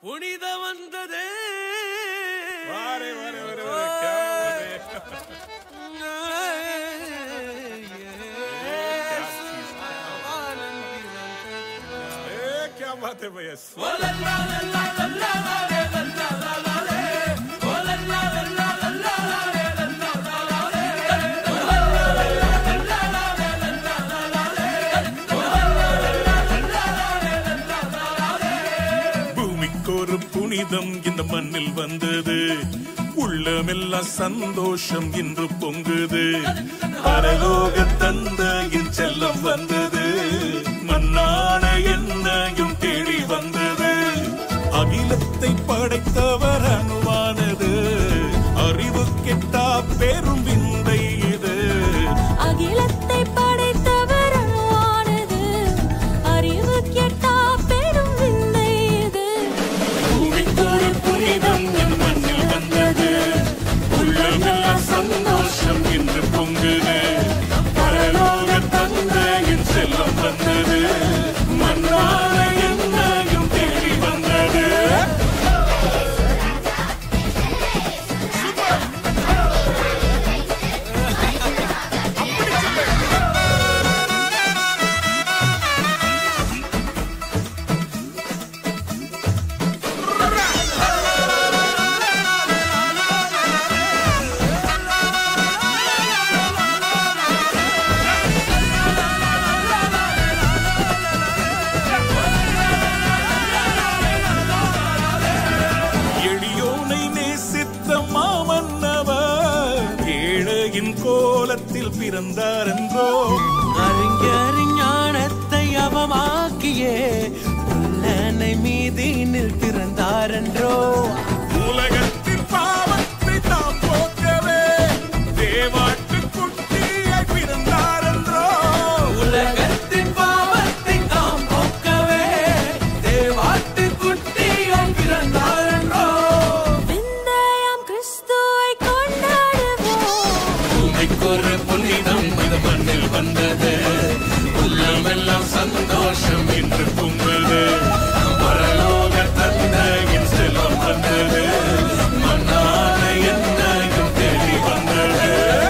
புனித வந்ததே வாரே வாரே வாரே வாரே क्या बात है ए क्या बात है भैया பூமிக்கொரு புனிதம் இந்த மண்ணில் வந்தது உள்ளமெல்லாம் சந்தோஷம் இன்று பொங்குது பரலோக தந்தையின் செல்லம் வந்தது மண்ணான என்னையும் தேடி வந்தது அகிலத்தை படைத்தவர் அணுவானது அறிவு கெட்டா பெரும் விந்தை இது அகிலத்தை படைத்தவர் அணுவானது அறிவு கெட்டா பெரும் விந்தை இது பூமிக்கொரு புனிதம் என் மண்ணில் வந்தது உள்ளமெல்லாம் சந்தோஷம் என்று பொங்குது பரலோக தந்தையின் செல்லம் வந்தது மண்ணான என்னையும் தேடி வந்தது எளியோனை நேசித்த மாமன்னவர் ஏழையின் கோலத்தில் பிறந்தார் என்றோ அறிஞரின் ஞானத்தை அவமாக்கியே உள்ளனை மீதினில் பிறந்தாரென்றோ உலகத்தின் பாவத்தை தாம் போக்கவே தேவாட்டு குட்டியாய் பிறந்தார் என்றோ உலகத்தின் பாவத்தை தாம் போக்கவே தேவாட்டு குட்டியாய் பிறந்தாரென்றோ விந்தையாம் கிறிஸ்துவை கொண்டாடுவோம் பூமிக்கொரு புனிதம் இந்த மண்ணில் வந்தது உள்ளமெல்லாம் சந்தோஷம் இன்று பொங்கது பரலோக தந்தையின் செல்லம் வந்தது மண்ணான என்னையும் தேடி வந்தது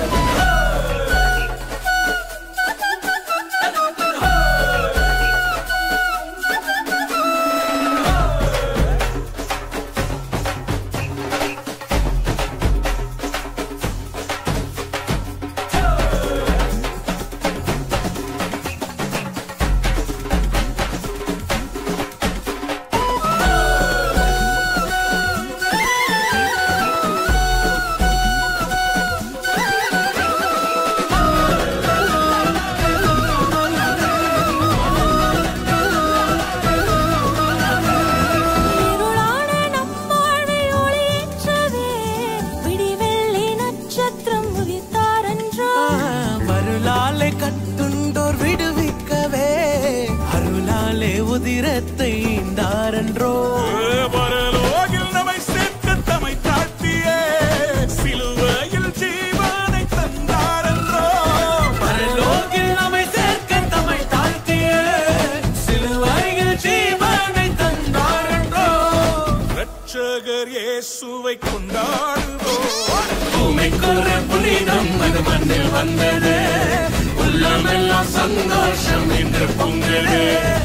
இருளான நம் வாழ்வை ஒளியேற்றவே விடிவெள்ளி நட்சத்திரம் உதித்தாரன்றோ மருளாலே கட்டுண்டோர் விடுவிக்கவே அருளாலே உதிரத்தை ஈந்தாரென்றோ பரலோகில் நம்மை சேர்க்க தமை தாழ்த்தியே சிலுவையில் ஜீவனை தந்தாரென்றோ பரலோகில் நம்மை சேர்க்க தம்மை தாழ்த்திய சிலுவையில் ஜீவனை தந்தாரென்றோ ரட்சகர் இயேசுவை கொண்டாடுவோம் பூமிக்குற புனிதம் அது மண்ணில் வந்தது உள்ளமெல்லாம் சந்தோஷம் என்று பொங்கது